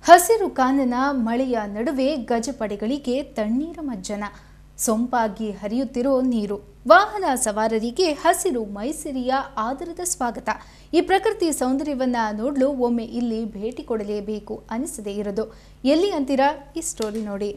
ಹಸಿರು ಕಾನನ ಮಳೆಯ ನಡುವೆ ಗಜಪಡೆಗಳಿಗೆ ತಣ್ಣೀರ ಮಜ್ಜನ ಸೊಂಪಾಗಿ ಹರಿಯುತ್ತಿರೋ ನೀರು ವಾಹನ ಸವಾರರಿಗೆ ಹಸಿರು ಮೈಸಿರಿಯ ಆದರದ ಸ್ವಾಗತ ಈ ಪ್ರಕೃತಿ ಸೌಂದರ್ಯವನ್ನ ನೋಡಲು ಒಮ್ಮೆ ಇಲ್ಲಿ ಭೇಟಿ ಕೊಡಲೇಬೇಕು ಅನಿಸದೇ ಇರೋದು ಎಲ್ಲಿ ಅಂತೀರಾ ಈ ಸ್ಟೋರಿ ನೋಡಿ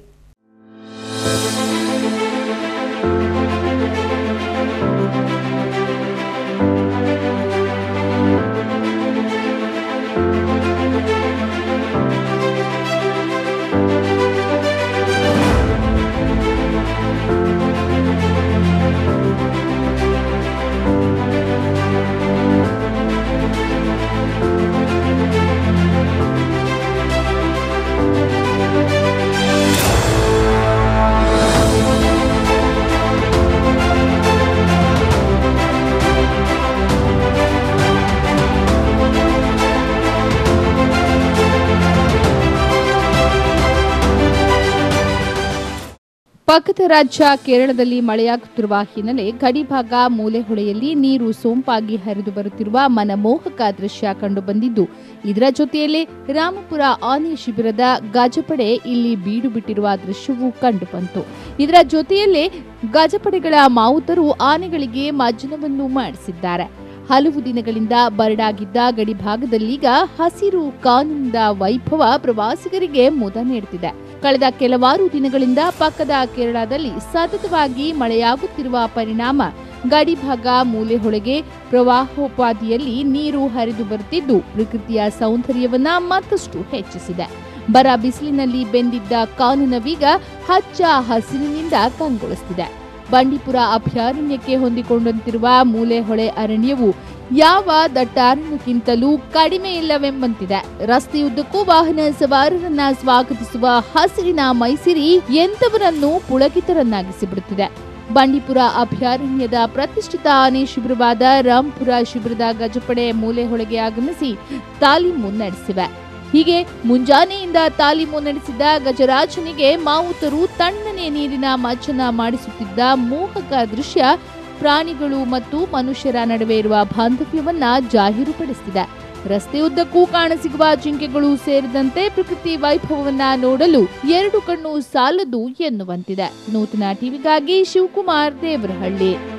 ಪಕ್ಕದ ರಾಜ್ಯ ಕೇರಳದಲ್ಲಿ ಮಳೆಯಾಗುತ್ತಿರುವ ಹಿನ್ನೆಲೆ ಗಡಿಭಾಗ ಮೂಲೆಹೊಳೆಯಲ್ಲಿ ನೀರು ಸೋಂಪಾಗಿ ಹರಿದು ಬರುತ್ತಿರುವ ಮನಮೋಹಕ ದೃಶ್ಯ ಕಂಡುಬಂದಿದ್ದು ಇದರ ಜೊತೆಯಲ್ಲೇ ರಾಮಪುರ ಆನೆ ಶಿಬಿರದ ಗಜಪಡೆ ಇಲ್ಲಿ ಬೀಡು ಬಿಟ್ಟಿರುವ ದೃಶ್ಯವೂ ಕಂಡುಬಂತು ಇದರ ಜೊತೆಯಲ್ಲೇ ಗಜಪಡೆಗಳ ಮಾವುತರು ಆನೆಗಳಿಗೆ ಮಜ್ಜನವನ್ನು ಮಾಡಿಸಿದ್ದಾರೆ ಹಲವು ದಿನಗಳಿಂದ ಬರಡಾಗಿದ್ದ ಗಡಿಭಾಗದಲ್ಲೀಗ ಹಸಿರು ಕಾನೂನಿನ ವೈಭವ ಪ್ರವಾಸಿಗರಿಗೆ ಮುದ ನೀಡುತ್ತಿದೆ ಕಳೆದ ಕೆಲವಾರು ದಿನಗಳಿಂದ ಪಕ್ಕದ ಕೇರಳದಲ್ಲಿ ಸತತವಾಗಿ ಮಳೆಯಾಗುತ್ತಿರುವ ಪರಿಣಾಮ ಗಡಿಭಾಗ ಮೂಲೆಹೊಳೆಗೆ ಪ್ರವಾಹೋಪಾದಿಯಲ್ಲಿ ನೀರು ಹರಿದು ಬರುತ್ತಿದ್ದು ಪ್ರಕೃತಿಯ ಸೌಂದರ್ಯವನ್ನ ಮತ್ತಷ್ಟು ಹೆಚ್ಚಿಸಿದೆ ಬರ ಬಿಸಿಲಿನಲ್ಲಿ ಬೆಂದಿದ್ದ ಕಾನೂನವೀಗ ಹಚ್ಚ ಹಸಿರಿನಿಂದ ಕಂಗೊಳಿಸುತ್ತಿದೆ ಬಂಡೀಪುರ ಅಭಯಾರಣ್ಯಕ್ಕೆ ಹೊಂದಿಕೊಂಡಂತಿರುವ ಮೂಲೆಹೊಳೆ ಅರಣ್ಯವು ಯಾವ ದಟ್ಟಾರಣ್ಯಕ್ಕಿಂತಲೂ ಕಡಿಮೆ ಇಲ್ಲವೆಂಬಂತಿದೆ ರಸ್ತೆಯುದ್ದಕ್ಕೂ ವಾಹನ ಸವಾರರನ್ನ ಸ್ವಾಗತಿಸುವ ಹಸಿರಿನ ಮೈಸಿರಿ ಎಂತವರನ್ನು ಪುಳಕಿತರನ್ನಾಗಿಸಿ ಬಿಡುತ್ತಿದೆ ಬಂಡೀಪುರ ಅಭಯಾರಣ್ಯದ ಪ್ರತಿಷ್ಠಿತ ಆನೆ ಶಿಬಿರವಾದ ರಾಂಪುರ ಶಿಬಿರದ ಗಜಪಡೆ ಮೂಲೆಹೊಳೆಗೆ ಆಗಮಿಸಿ ತಾಲೀಮು ನಡೆಸಿವೆ ಹೀಗೆ ಮುಂಜಾನೆಯಿಂದ ತಾಲೀಮು ನಡೆಸಿದ ಗಜರಾಜನಿಗೆ ಮಾವುತರು ತಣ್ಣನೆ ನೀರಿನ ಮಜ್ಜನ ಮಾಡಿಸುತ್ತಿದ್ದ ಮೋಹಕ ದೃಶ್ಯ ಪ್ರಾಣಿಗಳು ಮತ್ತು ಮನುಷ್ಯರ ನಡುವೆ ಇರುವ ಬಾಂಧವ್ಯವನ್ನ ಜಾಹೀರುಪಡಿಸಿದೆ ರಸ್ತೆಯುದ್ದಕ್ಕೂ ಕಾಣಸಿಗುವ ಜಿಂಕೆಗಳು ಸೇರಿದಂತೆ ಪ್ರಕೃತಿ ವೈಭವವನ್ನ ನೋಡಲು ಎರಡು ಕಣ್ಣು ಸಾಲದು ಎನ್ನುವಂತಿದೆ ನೂತನ ಟಿವಿಗಾಗಿ ಶಿವಕುಮಾರ್ ದೇವರಹಳ್ಳಿ